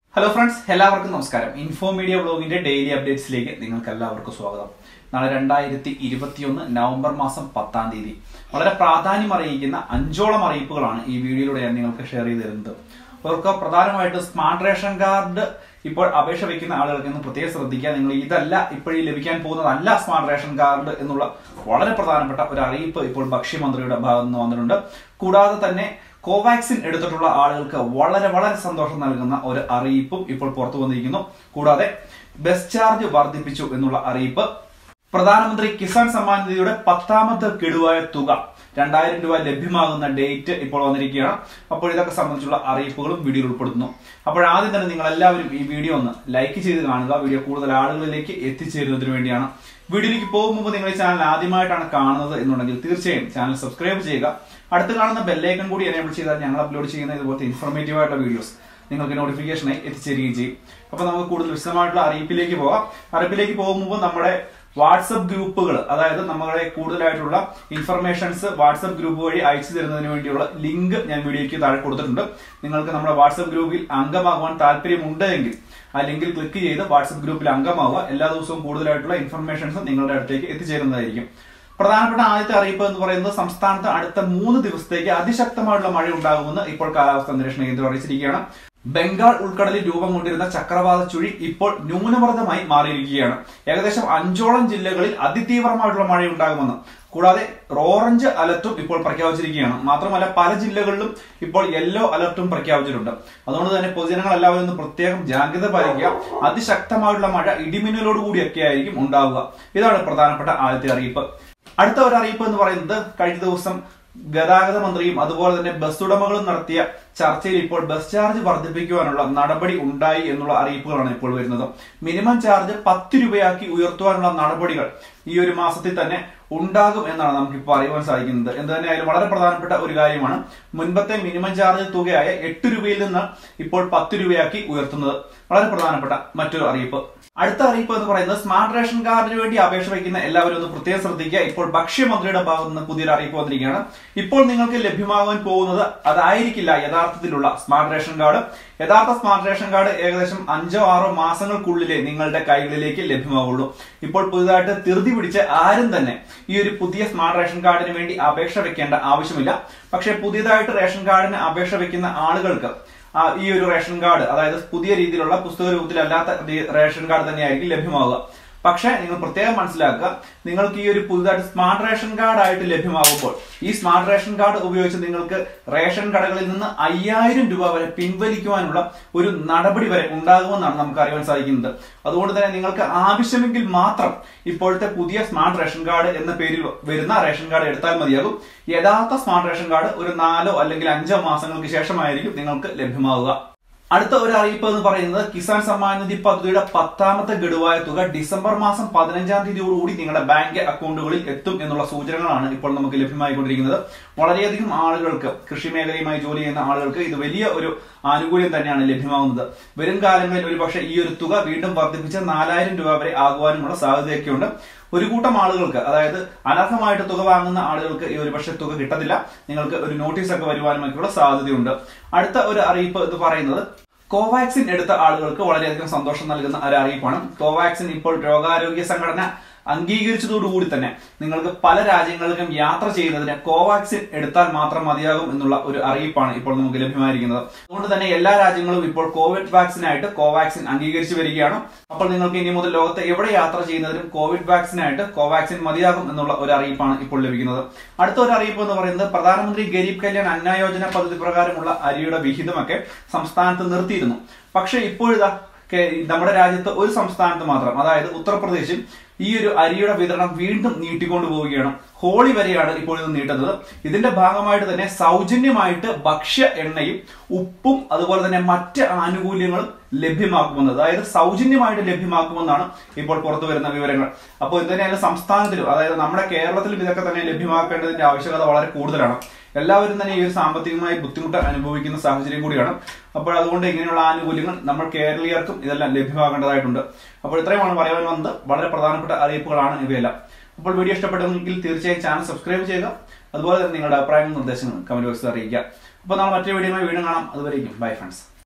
hello friends എല്ലാവർക്കും നമസ്കാരം info media ബ്ലോഗിന്റെ ഡെയിലി അപ്ഡേറ്റ്സിലേക്ക് നിങ്ങൾക്ക് എല്ലാവർക്കും സ്വാഗതം നാളെ രണ്ടായിരത്തി ഇരുപത്തിയൊന്ന് നവംബർ മാസം പത്താം തീയതി വളരെ പ്രാധാന്യം അറിയിക്കുന്ന അഞ്ചോളം അറിയിപ്പുകളാണ് ഈ വീഡിയോയിലൂടെ ഞാൻ നിങ്ങൾക്ക് ഷെയർ ചെയ്ത് തരുന്നത് അവർക്ക് പ്രധാനമായിട്ട് സ്മാർട്ട് റേഷൻ കാർഡ് ഇപ്പോൾ അപേക്ഷ വയ്ക്കുന്ന ആളുകൾക്ക് ഇന്ന് പ്രത്യേകം ശ്രദ്ധിക്കുക നിങ്ങൾ ഇതല്ല ഇപ്പോഴീ ലഭിക്കാൻ പോകുന്നതല്ല സ്മാർട്ട് റേഷൻ കാർഡ് എന്നുള്ള വളരെ പ്രധാനപ്പെട്ട ഒരു അറിയിപ്പ് ഇപ്പോൾ ഭക്ഷ്യമന്ത്രിയുടെ ഭാഗത്ത് നിന്ന് വന്നിട്ടുണ്ട് കൂടാതെ തന്നെ കോവാക്സിൻ എടുത്തിട്ടുള്ള ആളുകൾക്ക് വളരെ വളരെ സന്തോഷം നൽകുന്ന ഒരു അറിയിപ്പും ഇപ്പോൾ പുറത്തു വന്നിരിക്കുന്നു കൂടാതെ ബസ് ചാർജ് വർദ്ധിപ്പിച്ചു എന്നുള്ള അറിയിപ്പ് പ്രധാനമന്ത്രി കിസാൻ സമ്മാൻ നിധിയുടെ പത്താമത്തെ ഗഡുവായ തുക രണ്ടായിരം രൂപ ലഭ്യമാകുന്ന ഡേറ്റ് ഇപ്പോൾ വന്നിരിക്കുകയാണ് അപ്പോൾ ഇതൊക്കെ സംബന്ധിച്ചുള്ള അറിയിപ്പുകളും വീഡിയോയിൽ ഉൾപ്പെടുത്തുന്നു അപ്പോൾ ആദ്യം തന്നെ നിങ്ങൾ എല്ലാവരും ഈ വീഡിയോ ഒന്ന് ലൈക്ക് ചെയ്ത് കാണുക വീഡിയോ കൂടുതൽ ആളുകളിലേക്ക് എത്തിച്ചേരുന്നതിന് വേണ്ടിയാണ് വീഡിയോയിലേക്ക് പോകും മുമ്പ് നിങ്ങൾ ഈ ചാനൽ ആദ്യമായിട്ടാണ് കാണുന്നത് എന്നുണ്ടെങ്കിൽ തീർച്ചയായും ചാനൽ സബ്സ്ക്രൈബ് ചെയ്യുക അടുത്ത് കാണുന്ന ബെല്ലൈക്കൺ കൂടി എനേബിൾ ചെയ്താൽ ഞങ്ങൾ അപ്ലോഡ് ചെയ്യുന്ന ഇതുപോലത്തെ ഇൻഫോർമേറ്റീവ് ആയിട്ടുള്ള വീഡിയോസ് നിങ്ങൾക്ക് നോട്ടിഫിക്കേഷനായി എത്തിച്ചേരുകയും ചെയ്യും അപ്പോൾ നമുക്ക് കൂടുതൽ വിശദമായിട്ടുള്ള അറിയിപ്പിലേക്ക് പോകാം അറിയിപ്പിലേക്ക് പോകുമ്പോൾ നമ്മുടെ വാട്സപ്പ് ഗ്രൂപ്പുകൾ അതായത് നമ്മുടെ കൂടുതലായിട്ടുള്ള ഇൻഫർമേഷൻസ് വാട്സപ്പ് ഗ്രൂപ്പ് വഴി അയച്ചു തരുന്നതിന് വേണ്ടിയുള്ള ലിങ്ക് ഞാൻ വീഡിയോയ്ക്ക് താഴെ കൊടുത്തിട്ടുണ്ട് നിങ്ങൾക്ക് നമ്മുടെ വാട്സപ്പ് ഗ്രൂപ്പിൽ അംഗമാകുവാൻ താല്പര്യമുണ്ട് എങ്കിൽ ആ ലിങ്കിൽ ക്ലിക്ക് ചെയ്ത് വാട്സപ്പ് ഗ്രൂപ്പിൽ അംഗമാവുക എല്ലാ ദിവസവും കൂടുതലായിട്ടുള്ള ഇൻഫർമേഷൻസ് നിങ്ങളുടെ അടുത്തേക്ക് എത്തിച്ചേരുന്നതായിരിക്കും പ്രധാനപ്പെട്ട ആദ്യത്തെ അറിയിപ്പ് എന്ന് പറയുന്നത് സംസ്ഥാനത്ത് അടുത്ത മൂന്ന് ദിവസത്തേക്ക് അതിശക്തമായിട്ടുള്ള മഴ ഉണ്ടാകുമെന്ന് ഇപ്പോൾ കാലാവസ്ഥാ നിരീക്ഷണ കേന്ദ്രം അറിയിച്ചിരിക്കുകയാണ് ബംഗാൾ ഉൾക്കടലിൽ രൂപം കൊണ്ടിരുന്ന ചക്രവാത ചുഴി ഇപ്പോൾ ന്യൂനമർദ്ദമായി മാറിയിരിക്കുകയാണ് ഏകദേശം അഞ്ചോളം ജില്ലകളിൽ അതിതീവ്രമായിട്ടുള്ള മഴ ഉണ്ടാകുമെന്ന് കൂടാതെ ഓറഞ്ച് അലർട്ടും ഇപ്പോൾ പ്രഖ്യാപിച്ചിരിക്കുകയാണ് മാത്രമല്ല പല ജില്ലകളിലും ഇപ്പോൾ യെല്ലോ അലർട്ടും പ്രഖ്യാപിച്ചിട്ടുണ്ട് അതുകൊണ്ട് തന്നെ പൊതുജനങ്ങൾ എല്ലാവരും ഒന്ന് പ്രത്യേകം ജാഗ്രത പാലിക്കുക അതിശക്തമായിട്ടുള്ള മഴ ഇടിമിന്നലോട് കൂടിയൊക്കെ ആയിരിക്കും ഉണ്ടാവുക ഇതാണ് പ്രധാനപ്പെട്ട ആദ്യത്തെ അറിയിപ്പ് അടുത്ത ഒരു അറിയിപ്പ് എന്ന് പറയുന്നത് കഴിഞ്ഞ ദിവസം ഗതാഗത മന്ത്രിയും അതുപോലെ തന്നെ ബസ് ഉടമകളും നടത്തിയ ചർച്ചയിൽ ഇപ്പോൾ ബസ് ചാർജ് വർദ്ധിപ്പിക്കുവാനുള്ള നടപടി ഉണ്ടായി എന്നുള്ള അറിയിപ്പുകളാണ് ഇപ്പോൾ വരുന്നത് മിനിമം ചാർജ് പത്ത് രൂപയാക്കി ഉയർത്തുവാനുള്ള നടപടികൾ ഈ ഒരു മാസത്തിൽ തന്നെ ഉണ്ടാകും എന്നാണ് നമുക്കിപ്പോൾ അറിയുവാൻ സാധിക്കുന്നത് എന്ത് തന്നെയായാലും വളരെ പ്രധാനപ്പെട്ട ഒരു കാര്യമാണ് മുൻപത്തെ മിനിമം ചാർജ് തുകയായ എട്ട് രൂപയിൽ നിന്ന് ഇപ്പോൾ പത്ത് രൂപയാക്കി ഉയർത്തുന്നത് വളരെ പ്രധാനപ്പെട്ട മറ്റൊരു അറിയിപ്പ് അടുത്ത അറിയിപ്പ് എന്ന് പറയുന്നത് സ്മാർട്ട് റേഷൻ കാർഡിന് വേണ്ടി അപേക്ഷ വയ്ക്കുന്ന എല്ലാവരും ഒന്ന് പ്രത്യേകം ശ്രദ്ധിക്കുക ഇപ്പോൾ ഭക്ഷ്യമന്ത്രിയുടെ ഭാഗത്ത് നിന്ന് പുതിയൊരു അറിയിപ്പ് വന്നിരിക്കുകയാണ് ഇപ്പോൾ നിങ്ങൾക്ക് ലഭ്യമാകാൻ പോകുന്നത് അതായിരിക്കില്ല യഥാർത്ഥത്തിലുള്ള സ്മാർട്ട് റേഷൻ കാർഡ് യഥാർത്ഥ സ്മാർട്ട് റേഷൻ കാർഡ് ഏകദേശം അഞ്ചോ ആറോ മാസങ്ങൾക്കുള്ളിലേ നിങ്ങളുടെ കൈകളിലേക്ക് ലഭ്യമാവുള്ളൂ ഇപ്പോൾ പുതുതായിട്ട് ധൃതി പിടിച്ച ആരും തന്നെ ഈ ഒരു പുതിയ സ്മാർട്ട് റേഷൻ കാർഡിന് വേണ്ടി അപേക്ഷ വെക്കേണ്ട ആവശ്യമില്ല പക്ഷേ പുതിയതായിട്ട് റേഷൻ കാർഡിന് അപേക്ഷ വെക്കുന്ന ആളുകൾക്ക് ആ ഈ ഒരു റേഷൻ കാർഡ് അതായത് പുതിയ രീതിയിലുള്ള പുസ്തക രൂപത്തിലല്ലാത്ത റേഷൻ കാർഡ് തന്നെയായിരിക്കും ലഭ്യമാവുക പക്ഷേ നിങ്ങൾ പ്രത്യേകം മനസ്സിലാക്കുക നിങ്ങൾക്ക് ഈ ഒരു പുതുതായിട്ട് സ്മാർട്ട് റേഷൻ കാർഡ് ആയിട്ട് ലഭ്യമാകുമ്പോൾ ഈ സ്മാർട്ട് റേഷൻ കാർഡ് ഉപയോഗിച്ച് നിങ്ങൾക്ക് റേഷൻ കടകളിൽ നിന്ന് അയ്യായിരം രൂപ വരെ പിൻവലിക്കുവാനുള്ള ഒരു നടപടി വരെ ഉണ്ടാകുമെന്നാണ് നമുക്ക് അറിയാൻ സാധിക്കുന്നത് അതുകൊണ്ട് തന്നെ നിങ്ങൾക്ക് ആവശ്യമെങ്കിൽ മാത്രം ഇപ്പോഴത്തെ പുതിയ സ്മാർട്ട് റേഷൻ കാർഡ് എന്ന പേരിൽ വരുന്ന റേഷൻ കാർഡ് എടുത്താൽ മതിയാകും യഥാർത്ഥ സ്മാർട്ട് റേഷൻ കാർഡ് ഒരു നാലോ അല്ലെങ്കിൽ അഞ്ചോ മാസങ്ങൾക്ക് ശേഷമായിരിക്കും നിങ്ങൾക്ക് ലഭ്യമാവുക അടുത്ത ഒരു അറിയിപ്പ് എന്ന് പറയുന്നത് കിസാൻ സമ്മാൻ നിധി പദ്ധതിയുടെ പത്താമത്തെ ഗഡുവായ തുക ഡിസംബർ മാസം പതിനഞ്ചാം തീയതിയോടുകൂടി നിങ്ങളുടെ ബാങ്ക് അക്കൗണ്ടുകളിൽ എത്തും എന്നുള്ള സൂചനകളാണ് ഇപ്പോൾ നമുക്ക് ലഭ്യമായിക്കൊണ്ടിരിക്കുന്നത് വളരെയധികം ആളുകൾക്ക് കൃഷി മേഖലയുമായി ജോലി ചെയ്യുന്ന ആളുകൾക്ക് ഇത് വലിയ ഒരു ആനുകൂല്യം തന്നെയാണ് ലഭ്യമാകുന്നത് വരും കാലങ്ങളിൽ ഒരുപക്ഷെ ഈ ഒരു തുക വീണ്ടും വർദ്ധിപ്പിച്ച് നാലായിരം രൂപ വരെ ആകുവാനുമുള്ള സാധ്യതയൊക്കെയുണ്ട് ഒരു കൂട്ടം ആളുകൾക്ക് അതായത് അനർഹമായിട്ട് തുക വാങ്ങുന്ന ആളുകൾക്ക് ഈ ഒരു പക്ഷേ തുക കിട്ടത്തില്ല നിങ്ങൾക്ക് ഒരു നോട്ടീസ് ഒക്കെ വരുവാനും ഒക്കെയുള്ള സാധ്യതയുണ്ട് അടുത്ത ഒരു അറിയിപ്പ് എന്ന് പറയുന്നത് കോവാക്സിൻ എടുത്ത ആളുകൾക്ക് വളരെയധികം സന്തോഷം നൽകുന്ന ഒരു അറിയിപ്പാണ് കോവാക്സിൻ ഇപ്പോൾ രോഗാരോഗ്യ സംഘടന അംഗീകരിച്ചതോടുകൂടി തന്നെ നിങ്ങൾക്ക് പല രാജ്യങ്ങളിലും യാത്ര ചെയ്യുന്നതിന് കോവാക്സിൻ എടുത്താൽ മാത്രം മതിയാകും എന്നുള്ള ഒരു അറിയിപ്പാണ് ഇപ്പോൾ നമുക്ക് ലഭ്യമായിരിക്കുന്നത് അതുകൊണ്ട് തന്നെ എല്ലാ രാജ്യങ്ങളും ഇപ്പോൾ കോവിഡ് വാക്സിനായിട്ട് കോവാക്സിൻ അംഗീകരിച്ചു വരികയാണ് അപ്പോൾ നിങ്ങൾക്ക് ഇനി മുതൽ ലോകത്ത് എവിടെ യാത്ര ചെയ്യുന്നതിനും കോവിഡ് വാക്സിനായിട്ട് കോവാക്സിൻ മതിയാകും എന്നുള്ള ഒരു അറിയിപ്പാണ് ഇപ്പോൾ ലഭിക്കുന്നത് അടുത്ത ഒരു അറിയിപ്പ് എന്ന് പറയുന്നത് പ്രധാനമന്ത്രി ഗരീബ് കല്യാൺ അന്ന യോജന പദ്ധതി പ്രകാരമുള്ള അരിയുടെ വിഹിതമൊക്കെ സംസ്ഥാനത്ത് നിർത്തിയിരുന്നു പക്ഷേ ഇപ്പോഴിതാ നമ്മുടെ രാജ്യത്ത് ഒരു സംസ്ഥാനത്ത് മാത്രം അതായത് ഉത്തർപ്രദേശിൽ ഈ ഒരു അരിയുടെ വിതരണം വീണ്ടും നീട്ടിക്കൊണ്ടു പോവുകയാണ് ഹോളി വരെയാണ് ഇപ്പോൾ ഇത് നീട്ടുന്നത് ഇതിന്റെ ഭാഗമായിട്ട് തന്നെ സൗജന്യമായിട്ട് ഭക്ഷ്യ എണ്ണയും ഉപ്പും അതുപോലെ തന്നെ മറ്റ് ആനുകൂല്യങ്ങളും ലഭ്യമാക്കുമെന്ന് അതായത് സൗജന്യമായിട്ട് ലഭ്യമാക്കുമെന്നാണ് ഇപ്പോൾ പുറത്തു വരുന്ന വിവരങ്ങൾ അപ്പോൾ എന്തിനായാലും സംസ്ഥാനത്തിലും അതായത് നമ്മുടെ കേരളത്തിലും ഇതൊക്കെ തന്നെ ലഭ്യമാക്കേണ്ടതിന്റെ ആവശ്യകത വളരെ കൂടുതലാണ് എല്ലാവരും തന്നെ ഈ ഒരു സാമ്പത്തികമായി ബുദ്ധിമുട്ട് അനുഭവിക്കുന്ന സാഹചര്യം കൂടിയാണ് അപ്പോൾ അതുകൊണ്ട് ഇങ്ങനെയുള്ള ആനുകൂല്യങ്ങൾ നമ്മൾ കേരളീയർക്കും ഇതെല്ലാം ലഭ്യമാകേണ്ടതായിട്ടുണ്ട് അപ്പോൾ ഇത്രയുമാണ് പറയാൻ വന്നത് വളരെ പ്രധാനപ്പെട്ട അറിയിപ്പുകളാണ് ഇവയെല്ലാം അപ്പോൾ വീഡിയോ ഇഷ്ടപ്പെട്ടെങ്കിൽ തീർച്ചയായും ചാനൽ സബ്സ്ക്രൈബ് ചെയ്യുക അതുപോലെ തന്നെ നിങ്ങളുടെ അഭിപ്രായങ്ങളും നിർദ്ദേശങ്ങളും കമന്റ് ബോക്സിൽ അറിയിക്കുക അപ്പോൾ നമ്മൾ മറ്റൊരു വീഡിയോയുമായി വീണ്ടും കാണാം അതുവരേക്കും ബൈ ഫ്രണ്ട്സ്